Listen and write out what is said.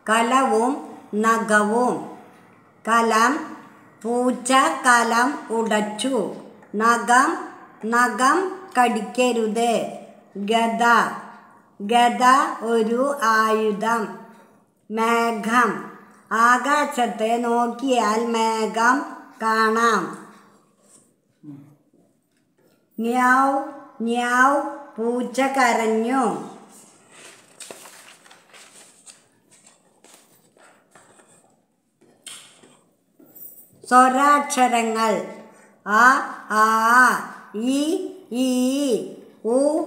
കലവും നഖവും കലം പൂച്ച കലം ഉടച്ചു നഖം നഖം കടിക്കരുത് ഗദ ഗദ ഒരു ആയുധം മേഘം ആകാശത്തെ നോക്കിയാൽ മേഘം കാണാം ന്യാവ് ന്യാവ് പൂച്ച കരഞ്ഞു സ്വരാക്ഷരങ്ങൾ ആ ആ ഇ ഈ ഉ